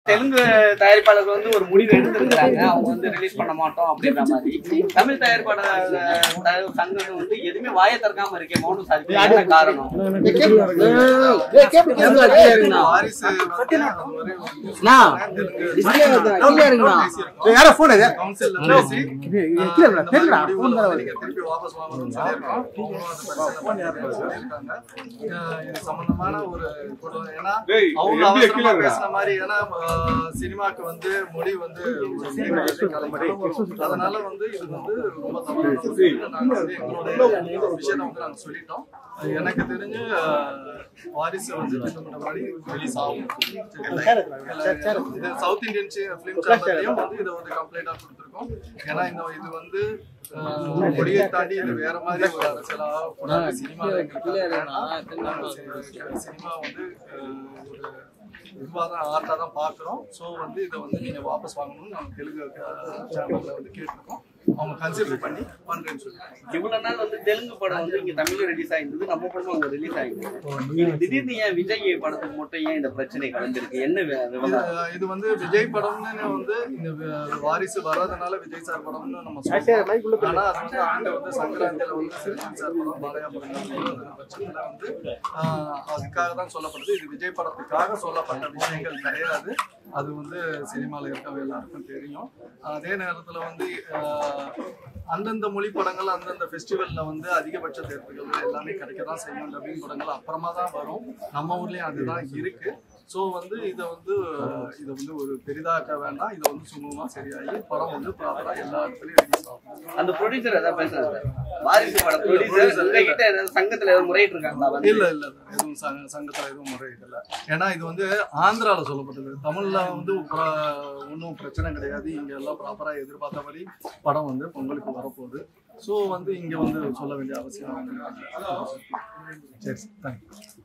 தெலுங்கு தயாரிப்பாளர்கள் வந்து ஒரு முடிவு எடுத்திருக்கிறாங்க அவங்க வந்து ரிலீஸ் பண்ண மாட்டோம் அப்படின்ற மாதிரி தமிழ் தயாரிப்பாளர் தயாரிப்பு சங்கம் வந்து எதுவுமே வாயை திறக்காம இருக்கே மௌனம் சாதிப்பு என்ன காரணம் வாரிசு வந்து அதுவரை யாரோ போன் இது கவுன்சில்ல பேசி இந்த மாதிரி முடிவுகளை வந்து நீங்க திருப்பி வாபஸ் வாங்கணும்னு சொல்லியிருக்கோம். அவங்களும் அது பரிசீலனை பண்ணி சொல்லியிருக்காங்க. அஹ் இது சம்பந்தமான ஒரு குழு. ஏன்னா அவங்க அவசரமா பேசின மாதிரி ஏன்னா அஹ், சினிமாக்கு வந்து மொழி வந்து ஒரு முக்கியமான கலை. அதனால வந்து இது வந்து ரொம்ப தவறான ஒரு விஷயம். நாங்க வந்து எங்களுடைய விஷயத்தை வந்து நாங்க சொல்லிட்டோம் எனக்கு தெரிஞ்சு அஹ், வாரிசு வந்து திட்டமிட்டபடி ரிலீஸ் ஆகும் இது சவுத் இந்தியன் பிலிம் சேனல்லையும் வந்து இதை வந்து கம்ப்ளைண்டா கொடுத்துருக்கோம் ஏன்னா இந்த இது வந்து அஹ், மொழியை தாண்டி இது வேற மாதிரி ஒரு அரசியலா கூடாது சினிமா சினிமா வந்து அஹ், ஒரு இதுவாக தான் ஆர்ட்டாக தான் பார்க்குறோம் ஸோ வந்து இதை வந்து நீங்கள் வாபஸ் வாங்கணும்னு நாங்கள் தெலுங்கு சேனலில் வந்து கேட்டிருக்கோம் அவங்க கன்சிடர் பண்ணி பண்ணுறேன்னு சொல்லியிருக்காங்க இவ்வளவு நாள் வந்து தெலுங்கு படம் வந்து இங்க தமிழ்ல ரிலீஸ் ஆயிருந்தது நம்ம படமும் அங்க ரிலீஸ் ஆயிருந்தது இது திடீர்னு ஏன் விஜய் படத்துக்கு மட்டும் ஏன் இந்த பிரச்சனை கலந்துருக்கு என்ன வி- விவகாரம் இது- இது வந்து விஜய் படம்னு வந்து இந்த வி- வாரிசு வர்றதுனால விஜய் சார் படம்னு நம்ம சொல்றோம் ஆனா அது வந்து ஆண்டு வந்து சங்கராந்தியில வந்து சிறுத்தை சார் படம் பாலையா படம் பட்சத்துல வந்து ஆஹ், அதுக்காக தான் சொல்லப்படுது இது விஜய் படத்துக்காக சொல்லப்பட்ட விஷயங்கள் கிடையாது அது வந்து சினிமால இருக்கவங்க எல்லாருக்கும் தெரியும் அதே நேரத்துல வந்து ஆஹ், அந்தந்த மொழி படங்கள் அந்தந்த ஃபெஸ்டிவல்ல வந்து அதிகபட்ச தேர்வுகள் எல்லாமே கிடைக்க தான் செய்யும் டப்பிங் படங்கள் அப்புறமா தான் வரும் நம்ம ஊர்லயும் அதுதான் இருக்கு ஸோ வந்து இதை வந்து இதை வந்து ஒரு பெரிதாக்க வேண்டாம் இதை வந்து சுமூகமா சரியாகி படம் வந்து ப்ராப்பரா எல்லா இடத்துலயும் ரிலீஸ் ஆகும் அந்த ப்ரொடியூசர் ஏதாவது பேசுறாரு சார் வாரிசு பட ப்ரொடியூசர் உங்ககிட்ட ஏதாவது சங்கத்துல ஏதாவது முறையிட்டு இருக்காங்களா வந்து இல்ல இல்ல இல்ல. எதுவும் சங்க சங்கத்துல எதுவும் முறையீடு இல்ல ஏன்னா இது வந்து ஆந்திரால சொல்லப்பட்டது தமிழ்ல வந்து ஒன்றும் பிரச்சனை கிடையாது இங்க எல்லாம் ப்ராப்பரா எதிர்பார்த்தபடி படம் வந்து பொங்கலுக்கு வரப்போகுது ஸோ வந்து இங்க வந்து சொல்ல வேண்டிய அவசியம் இல்லை. சரி தேங்க்யூ